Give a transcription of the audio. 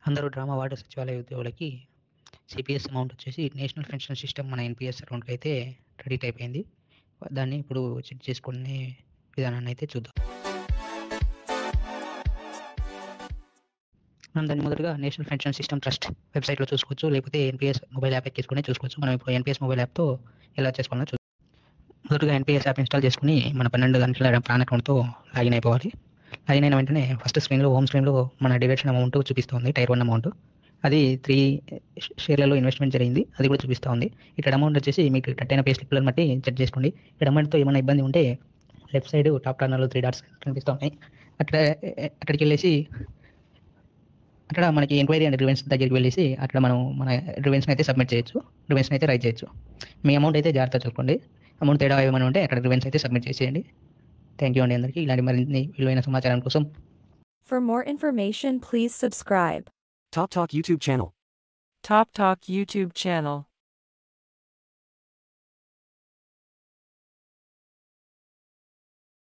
అందరూ drama ward సచివాలయ ఉద్యోగులకి సిపిఎస్ అమౌంట్ వచ్చేసి నేషనల్ పెన్షన్ సిస్టమ్ మన ఎన్పిఎస్ అకౌంట్కి అయితే క్రెడిట్ అయిపోయింది దాన్ని ఇప్పుడు చెక్ చేసుకునే విధానాన్ని అయితే చూద్దాం మనం దాన్ని మొదటగా నేషనల్ పెన్షన్ సిస్టమ్ ట్రస్ట్ వెబ్సైట్లో చూసుకోవచ్చు లేకపోతే ఎన్పిఎస్ మొబైల్ యాప్ ఎక్కించుకొని చూసుకోవచ్చు మనం ఇప్పుడు ఎన్పిఎస్ మొబైల్ యాప్తో ఎలా చేసుకోవాలో చూద్దాం మొదటగా ఎన్పిఎస్ యాప్ ఇన్స్టాల్ చేసుకుని మన పన్నెండు గంటల ప్లాన్ అకౌంట్తో లాగిన్ అయిపోవాలి లాగిన్ అయిన వెంటనే ఫస్ట్ స్క్రీన్లో హోమ్ స్క్రీన్లో మన డిడక్షన్ అమౌంట్ చూపిస్తుంది టైర్ వన్ అమౌంట్ అది త్రీ షేర్లలో ఇన్వెస్ట్మెంట్ జరిగింది అది కూడా చూపిస్తూ ఉంది ఇక్కడ అమౌంట్ వచ్చేసి మీకు కట్ అయిన పే స్లిప్లను బట్టి చెక్ చేసుకోండి ఇక్కడ అమౌంట్తో ఏమైనా ఇబ్బంది ఉంటే లెఫ్ట్ సైడ్ టాప్ కార్నర్లో త్రీ డాట్స్ కనిపిస్తూ ఉన్నాయి అక్కడ అక్కడికి వెళ్ళేసి అక్కడ మనకి ఎంక్వైరీ అండ్ రివెన్స్ దగ్గరికి వెళ్ళేసి అక్కడ మనం మన రివెన్స్ని అయితే సబ్మిట్ చేయొచ్చు రివెన్స్ని అయితే రైట్ చేయొచ్చు మీ అమౌంట్ అయితే జాగ్రత్త చూసుకోండి అమౌంట్ తేడా ఏమైనా ఉంటే అక్కడ రివెన్స్ అయితే సబ్మిట్ చేసేయండి థ్యాంక్ యూ అండి అందరికీ ఇలాంటి మరిన్ని విలువైన సమాచారం కోసం For more information, please subscribe. Top Talk YouTube channel. Top Talk YouTube channel.